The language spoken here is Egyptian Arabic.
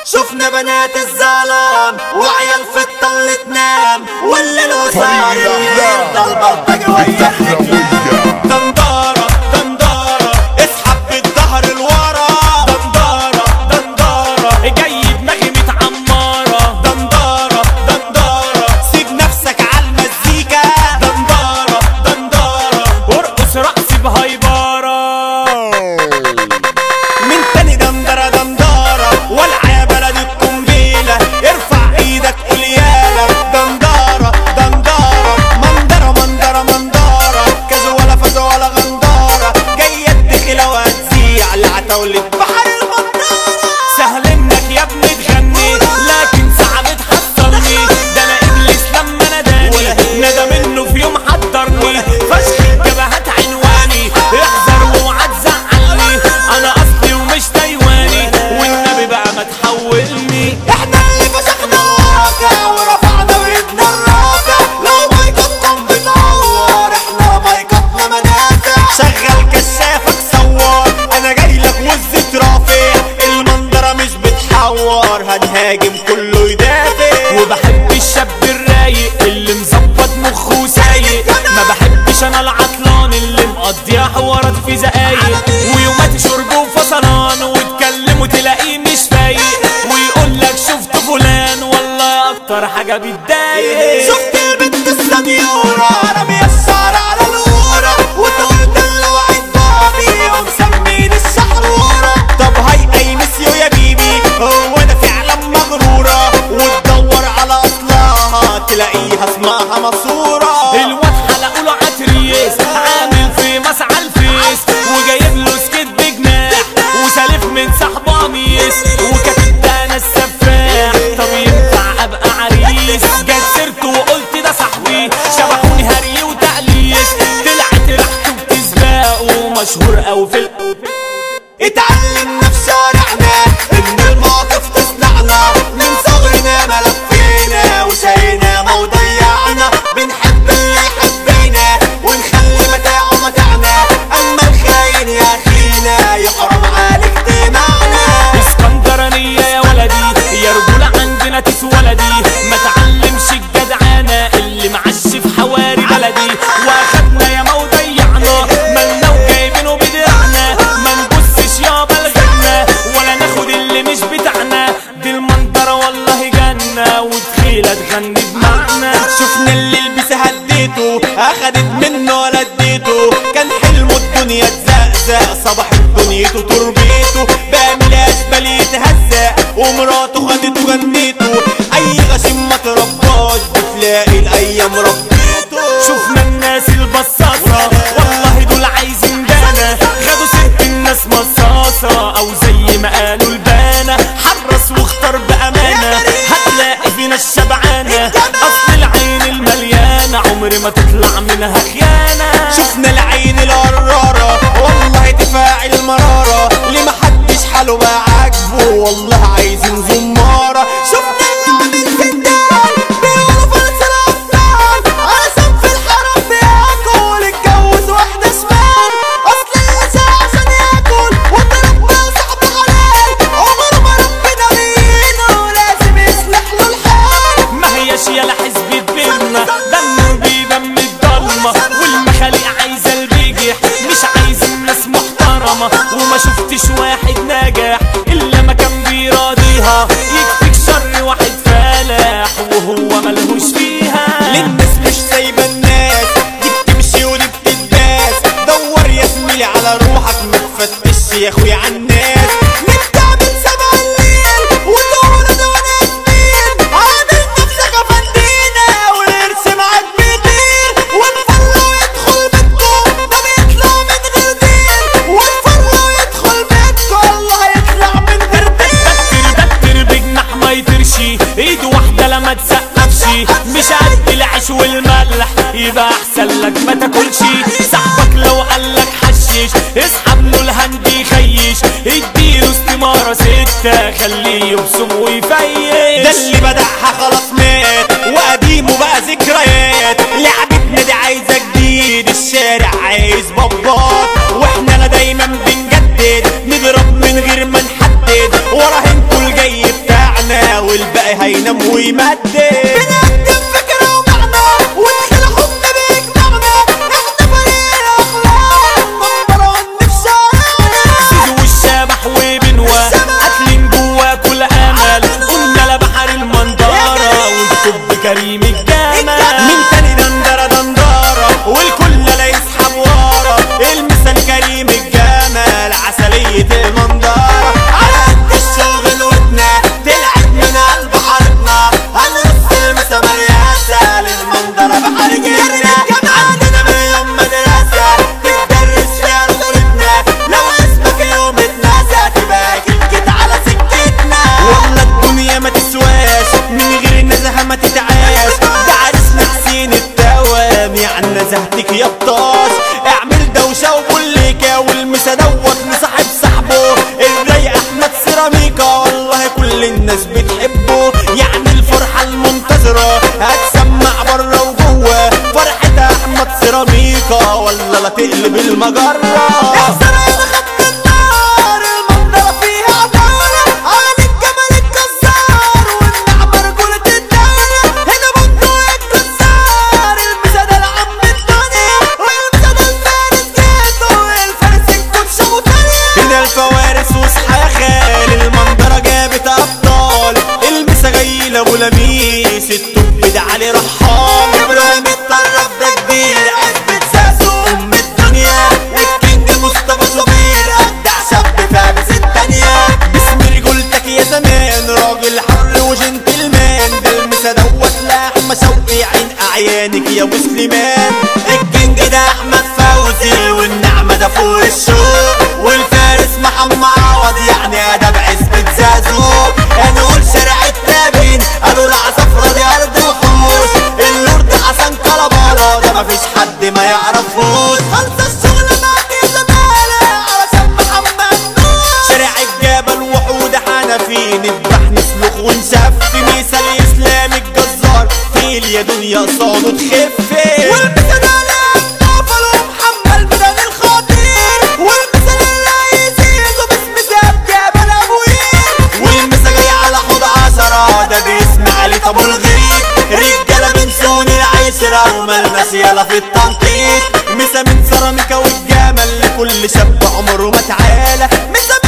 شفنا بنات الظلام وعيال في الطل تنام واللي الوصال يفضل بلطجي ويا دندارة دندارة اسحب بالظهر لورا دندارة دندارة جاي دماغي متعمرة دندارة دندارة سيب نفسك على المزيكا دندارة دندارة وارقص رقص بهايبرة من تاني دندرة دندارة والع يا بلد القنبيلة ارفع ايدك قول يالا دندارة دندارة مندرة مندرة مندارة كذا ولا فزا ولا غندارة جاية الدخلة وهتزيع العتاولة بحر المنطارة سهل انك يا ابني تغني لكن صعب تحصلني ده انا ابليس لما ناداني ندى منه في يوم حضرني فشخ الجبهات عنواني احذر واوعى تزعلني انا اصلي ومش تايواني والنبي بقى ما تحولني احنا اللي فشخنا الواقع ورفعنا ويدنا الرافع لو مايكاتكم بتعور احنا مايكاتنا منافع شغل كشافك صور انا جاي لك وزة رافع المنظرة مش بتحور هنهاجم كله يدافع وبحب الشاب الرايق اللي مظبط مخه سايق ما بحبش انا العطلان اللي مقضيها حوارات في زقايق ويومات شرب وفصلان وتكلمه تلاقيه مش فايق ويقول لك شفت فلان والله اكتر حاجه بتضايق شفت البنت السنيورة رامية الشعر على الورة وتقول دلوعت بابي ومسمين الشحرورة طب هاي اي مسيو يا بيبي هو انا فعلا مغرورة وتدور على اصلها تلاقيها اسمها مصورة الواد حلقوا له عتريس عامل في مسعى الفيس وجايب له سكيت بجناح وسالف من صاحبه قميص وكاتب ده انا السفاح طب ينفع ابقى عريس جت سيرته وقلت ده صاحبي شبحوني هري وتقليس طلعت ريحته بتسباق ومشهور قوي في ال- اتعلمنا في شارعنا ان المواقف تصنعنا من صغرنا ما لفينا وشينا ما وضيعنا بنحب اللي يحبينا ونخلي متاعه متاعنا اما الخاين يا اخينا يحرم عليك دمعنا اسكندرانية يا ولدي يا رجولة عندنا تتولدي ما تعلمش الجدعانة اللي معش في حواري بلدي واخدنا يا ما وضيعنا مالنا وجايبينه بدرعنا ما نبصش يابا لغيرنا ولا ناخد اللي مش بتاعنا دي المنظرة والله جنة وتخيلة تغني بمعنى شفنا اللي لبسها هديته اخدت منه ولا اديته كان حلمه الدنيا تزقزق صباح دنيته تربيته بقى ملاش بل يتهزق ومراته خدته غنيته اي غشيم ما ترباش بتلاقي الايام ربيته شفنا الناس البصاصة والله دول عايزين دانا خدوا سيرة الناس مصاصة أو زي ما قالوا البانا حرص واختار بأمانة هتلاقي فينا الشبعانة أصل العين المليانة عمر ما تطلع منها خيانة شفنا العين القرارة والله تفاعل مرارة اللي محدش حاله بقى عاجبه والله عايزين زمارة شفنا النوم السندال بيقولوا فرس الأبطال على سقف الحرم بياكل اتجوز واحدة شمال أصل اللي سعى عشان ياكل وضرب بقى صاحب حلال عمره ما ربنا بينه لازم يصلح له الحال ما هياش يالا حزب بينا دم بيدم الضلمة والمخاليق عايزة البجح مش عايز الناس محترمة وما شفتش واحد ناجح إلا ما كان بيراضيها يكفيك شر واحد فالح وهو ملهوش فيها للناس مش سايبة الناس دي بتمشي ودي بتداس دور يا زميلي على روحك ما تفتش يا اخويا على الناس نبدأ من سبع الليل وتقول انا وانا زميل عادل نفسك افندينا والقرش معاك بيطير والفرة يدخل بيتكم ده بيطلع من غير دين والفرة يدخل بيتكم الله يطلع من غير دين دكر دكر بجناح ما يطرشي ايد واحدة لما تسقفش مش قد العيش والملح يبقى احسن لك ما تاكلش صاحبك لو قالك حشش اسحب له الهند يخيش اديله استمارة ستة خليه يبصم ده ويفيش اللي بدعها خلاص مات وقديمه بقى ذكريات لعبتنا دي عايزه جديد الشارع عايز بابات واحنا لا دايما بنجدد نضرب من غير ما نحدد وراهنكوا الجاي بتاعنا هينام ويمدد بنقدم فكرة ومعنى ودخل حب بيجمعنا احنا فريق الاخلاق نمبر ون في شارعنا سيد والشبح وبنوة قاتلين جوا كل امل قلنا لبحر المنظرة والكب كريم الجمال مين تاني دندرة دندرة والكل لا يسحب ورا المثال كريم الجمال عسلية المنظرة على قد الشغل ودنا طلعت من قلب حارتنا هنرص المسا مرياسة للمنظرة بحر جيرنا عندنا مليون مدرسة تدرس فيها رجولتنا لو اسمك يوم اتنسى تبقى كلكت على سكتنا والله الدنيا ما تسواش من غير النزهة ما تتعاش ده عرسنا حسين التوام يعني نزهتك يا بطاش اعمل دوشة وبوليكا والمسا دوت مصاحب صاحبه الرايق احمد سيراميكا والله كل الناس بتحبه يعني الفرحة المنتظرة هتسمع بره وجوه فرحة احمد سيراميكا ولا لا تقلب المجرة المنظرة فيها عبارة عن الجمل الجزار والنعمة رجولة الدنيا هنا بندق الجزار المسا ده العم الدنيا والمسا ده الفارس جيته والفارس الكوتش ابو تاني هنا الفوارس واصحى يا خال المنظرة جابت ابطال المسا جاي لابو لميس التوب ده علي رحام ابراهيم الطرف ده كبير اثبت ساسه ام الدنيا الكينج مصطفى صبير ابدع شاب فابس التانية باسم رجولتك يا زمان راجل حر وجنتلمان ده المسا دوت لأحمد شوقي عين اعيانك يا ابو سليمان الكينج ده احمد فوزي والنعمة ده فوق الشوق والفارس محمد عوض يعني ادب عزبة زازو نقول شارع التابين قالوا العصفرة دي ارض وحوش اللورد حسن كلبالة ده مفيش حد ما يعرفوش خلص الشغل معاك يا زمالة علشان محمد نور شارع الجبل وحود حنفي نذبح نسلخ ونشفي مثال اسلام الجزار فيل يا دنيا صانو تخفي والمثال محمد بدن الخطير والمثال اللي يزيدوا باسم زاب جبل ابوير والمسا جاي على حوض عشرة ده باسم علي طابو الغريب رجالة من سون العشرة وملمس يلا في التنطيط مسا من سيراميكا والجمل لكل شاب عمره ما تعالى مسا